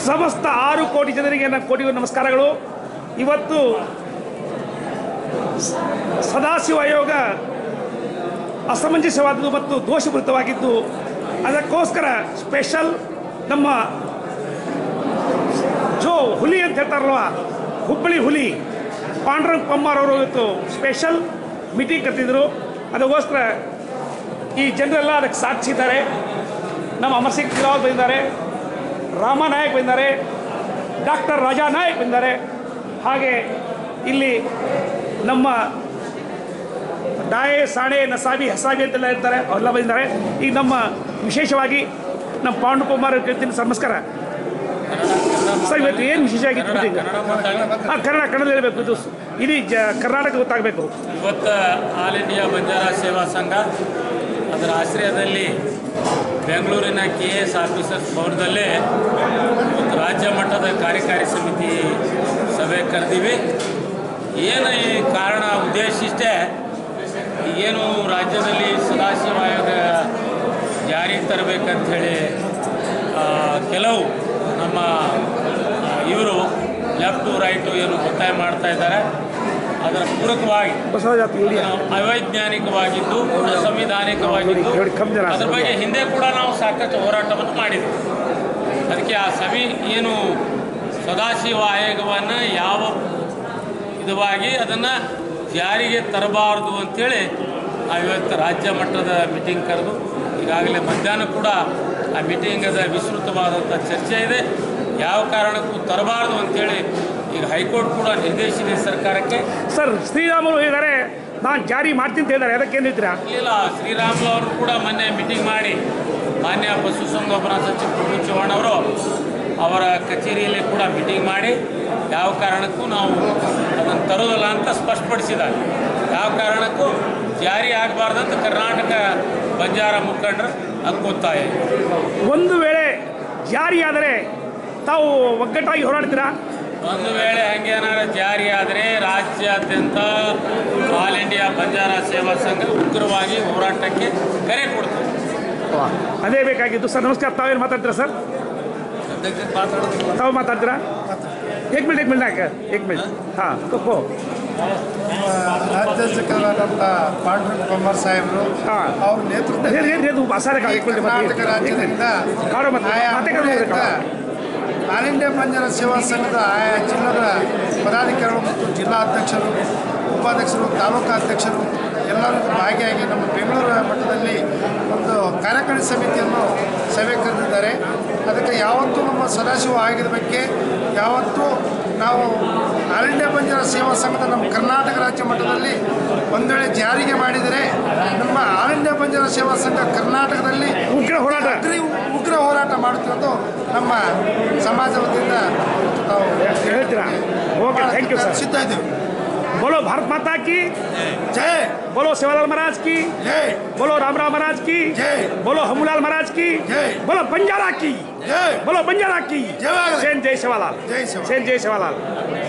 ಸಮಸ್ತ ಆರು ಕೋಟಿ ಜನರಿಗೆ ನನ್ನ ಕೋಟಿ ನಮಸ್ಕಾರಗಳು ಇವತ್ತು ಸ- ಸದಾಶಿವ ಆಯೋಗ ಅಸಮಂಜಸವಾದದ್ದು ಮತ್ತು ದೋಷಪೂರಿತವಾಗಿದ್ದು ಅದಕ್ಕೋಸ್ಕರ ಸ್ಪೆಷಲ್ ನಮ್ಮ ಜೋ ಹುಲಿ ಅಂತ ಹೇಳ್ತಾರಲ್ವ ಹುಬ್ಬಳ್ಳಿ ಹುಲಿ ಪಾಂಡುರಂಗ್ ಪಮ್ಮಾರ್ ಅವರು ಇವತ್ತು ಸ್ಪೆಷಲ್ ಮೀಟಿಂಗ್ ಕರೆದಿದ್ರು ಅದಕ್ಕೋಸ್ಕರ ಈ ಜನರೆಲ್ಲ ಅದಕ್ಕೆ ಸಾಕ್ಷಿದ್ದಾರೆ ನಮ್ಮ ಅಮರ್ ಸಿಂಗ್ ತಿರಾವತ್ ಬಂದಿದ್ದಾರೆ ರಾಮನಾಯಕ್ ಬಂದಿದ್ದಾರೆ ಡಾಕ್ಟರ್ ರಾಜಾ ನಾಯಕ್ ಬಂದಿದ್ದಾರೆ ಹಾಗೆ ಇಲ್ಲಿ ನಮ್ಮ ಡಾಯೆ ಸಾಣೆ ನಸಾಬಿ ಹಸಾಬಿ ಅಂತೆಲ್ಲ ಇರ್ತಾರೆ ಅವರೆಲ್ಲ ಬಂದಿದ್ದಾರೆ ಈಗ ನಮ್ಮ ವಿಶೇಷವಾಗಿ ನಮ್ಮ ಪಾಂಡು ಕುಮಾರ್ ಕೇಳ್ತೀನಿ ಸರ್ ನಮಸ್ಕಾರ ಸರ್ ಇವತ್ತು ಏನು ವಿಶೇಷ ಆಗಿತ್ತು ಮೀಟಿಂಗ್ ಹಾಂ ಕನ್ನಡ ಕನ್ನಡ ಇರಬೇಕು ಇದು ಇಡೀ ಜ ಕರ್ನಾಟಕ ಗೊತ್ತಾಗಬೇಕು ಇವತ್ತು ಆಲ್ ಇಂಡಿಯಾ ಬಂಜಾರ ಸೇವಾ ಸಂಘ ಅದರ ಆಶ್ರಯದಲ್ಲಿ ಬೆಂಗಳೂರಿನ ಕೆ ಎಸ್ ಆಫೀಸರ್ಸ್ ಭವನದಲ್ಲೇ ಒಂದು ರಾಜ್ಯ ಮಟ್ಟದ ಕಾರ್ಯಕಾರಿ ಸಮಿತಿ ಸಭೆ ಕರೆದೀವಿ ಏನು ಈ ಕಾರಣ ಉದ್ದೇಶ ಇಷ್ಟೇ ಏನು ರಾಜ್ಯದಲ್ಲಿ ಸದಾಶಿವ ಆಯೋಗ ಜಾರಿಗೆ ತರಬೇಕಂತ ಹೇಳಿ ಆ, ಕೆಲವು ನಮ್ಮ ಇವರು ಲೆಫ್ಟು ರೈಟು ಏನು ಒತ್ತಾಯ ಮಾಡ್ತಾ ಇದ್ದಾರೆ ಅದರ ಪೂರಕವಾಗಿ ಬಸವರಾಜ ಯೂರಿಯಾ ಅವೈಜ್ಞಾನಿಕವಾಗಿದ್ದು ಅಸಂವಿಧಾನಿಕವಾಗಿದ್ದು ನೋಡಿ, ಕಮ್ಮಿ ಜನ ಅದ್ರ ಬಗ್ಗೆ ಹಿಂದೆ ಕೂಡ ನಾವು ಸಾಕಷ್ಟು ಹೋರಾಟವನ್ನು ಮಾಡಿದ್ವಿ ಅದಕ್ಕೆ ಆ ಸಭೆ ಏನು ಸದಾಶಿವ ಆಯೋಗವನ್ನು ಯಾವ ವಿಧವಾಗಿ ಅದನ್ನು ಜಾರಿಗೆ ತರಬಾರದು ಅಂತೇಳಿ ನಾವು ಇವತ್ತು ರಾಜ್ಯ ಮಟ್ಟದ ಮೀಟಿಂಗ್ ಕರೆದು ಈಗಾಗಲೇ ಮಧ್ಯಾಹ್ನ ಕೂಡ ಆ ಮೀಟಿಂಗದ ವಿಸ್ತೃತವಾದಂಥ ಚರ್ಚೆ ಇದೆ ಯಾವ ಕಾರಣಕ್ಕೂ ತರಬಾರದು ಅಂತೇಳಿ ಈಗ ಹೈಕೋರ್ಟ್ ಕೂಡ ನಿರ್ದೇಶಿಸಿದೆ ಸರ್ಕಾರಕ್ಕೆ ಸರ್ ಶ್ರೀರಾಮುಲು ಹೇಳಿದ್ದಾರೆ ನಾನು ಜಾರಿ ಮಾಡ್ತೀನಿ ಅಂತ ಹೇಳಿದ್ದಾರೆ ಅದಕ್ಕೆ ಏನು ಹೇಳ್ತೀರಾ ಇಲ್ಲ ಶ್ರೀರಾಮುಲು ಅವರು ಕೂಡ ಮೊನ್ನೆ ಮೀಟಿಂಗ್ ಮಾಡಿ ಮಾನ್ಯ ಪಶುಸಂಗೋಪನಾ ಸಚಿವ ಪ್ರಭು ಚವ್ಹಾಣ್ ಅವರು ಅವರ ಕಚೇರಿಯಲ್ಲಿ ಕೂಡ ಮೀಟಿಂಗ್ ಮಾಡಿ ಯಾವ ಕಾರಣಕ್ಕೂ ನಾವು ಅದನ್ನು ತರೋದಲ್ಲ ಅಂತ ಸ್ಪಷ್ಟಪಡಿಸಿದ್ದಾರೆ ಯಾವ ಕಾರಣಕ್ಕೂ ಜಾರಿ ಆಗಬಾರ್ದಂತ ಕರ್ನಾಟಕ ಬಂಜಾರ ಮುಖಂಡರು ಹಕ್ಕೊತ್ತಾಯ ಇದೆ. ಒಂದು ವೇಳೆ ಜಾರಿಯಾದರೆ ತಾವು ಒಗ್ಗಟ್ಟಾಗಿ ಹೋರಾಡ್ತೀರಾ ಒಂದು ವೇಳೆ ಹಂಗೇನಾದ್ರು ಜಾರಿ ಆದರೆ ರಾಜ್ಯಾದ್ಯಂತ ಆಲ್ ಇಂಡಿಯಾ ಬಂಜಾರ ಸೇವಾ ಸಂಘ ಉಗ್ರವಾಗಿ ಹೋರಾಟಕ್ಕೆ ಕರೆ ಕೊಡ್ತದೆ ಅದೇ ಬೇಕಾಗಿತ್ತು ಸರ್ ನಮಸ್ಕಾರ ತಾವೇನು ಮಾತಾಡ್ತೀರಾ ಸರ್ ತಾವು ಮಾತಾಡ್ತೀರಾ ಏಕ್ ಮಿನಿಟ್ ಏಕ್ ಮಿನಿಟ್ ಯಾಕೆ ಏಕ್ ಮಿನಿಟ್ ಹಾಂ ಕಪ್ಪು ರಾಜ್ಯಾಧ್ಯಕ್ಷರಾದಂಥ ಪಾಂಡುರಂಗ ಪವಾರ್ ಸಾಹೇಬರು ಹಾ. ಅವ್ರ ನೇತೃತ್ವದಲ್ಲಿ ಹೇಳಿ ಹೇಳಿ ಅದು ಅಸಾರ ಈ ಕರ್ನಾಟಕ ರಾಜ್ಯದಿಂದ ಕಾಡು ಮತ್ತೆ ಆಯಾ ಮಾತೆ ಕನ್ನಡ ಹಂತಗಳಿಂದ ಆಲ್ ಇಂಡಿಯಾ ಬಂಜಾರ ಸೇವಾ ಸಂಘದ ಆಯಾ ಜಿಲ್ಲದ ಪದಾಧಿಕಾರಿಗಳು ಮತ್ತು ಜಿಲ್ಲಾ ಅಧ್ಯಕ್ಷರು ಉಪಾಧ್ಯಕ್ಷರು ತಾಲೂಕು ಅಧ್ಯಕ್ಷರು ಎಲ್ಲರೂ ಭಾಗಿಯಾಗಿ ನಮ್ಮ ಬೆಂಗಳೂರು ಮಟ್ಟದಲ್ಲಿ ಒಂದು ಕಾರ್ಯಕಾರಿ ಸಮಿತಿಯನ್ನು ಸಭೆ ಕರೆದಿದ್ದಾರೆ ಅದಕ್ಕೆ ಯಾವತ್ತೂ ನಮ್ಮ ಸದಾಶಿವ ಆಯೋಗದ ಬಗ್ಗೆ ಯಾವತ್ತೂ ನಾವು ಆಲ್ ಇಂಡಿಯಾ ಬಂಜಾರ ಸೇವಾ ಸಂಘದ ನಮ್ಮ ಕರ್ನಾಟಕ ರಾಜ್ಯ ಮಟ್ಟದಲ್ಲಿ ಒಂದು ವೇಳೆ ಜಾರಿಗೆ ಮಾಡಿದರೆ ನಮ್ಮ ಆಲ್ ಇಂಡಿಯಾ ಬಂಜಾರ ಸೇವಾ ಸಂಘ ಕರ್ನಾಟಕದಲ್ಲಿ ಉಗ್ರ ಹೋರಾಟ ಉಗ್ರ ಉಗ್ರ ಹೋರಾಟ ಮಾಡುತ್ತಿರೋದು ನಮ್ಮ ಸಮಾಜ ವತಿಯಿಂದ ನಾವು ಹೇಳ್ತೀರಾ ಓಕೆ ಥ್ಯಾಂಕ್ ಯು ಸರ್ ಸಿದ್ಧ ಇದ್ದೀವಿ बोलो भारत माता की ಜೈ बोलो सेवालाल महाराज की ಜೈ बोलो रामराव महाराज की जय। बोलो हमूलाल महाराज की जय। बोलो बंजारा की ಜೈ बोलो बंजारा की जयवागले। सेन जय सेवालाल जय सेवालाल। सेन जय सेवालाल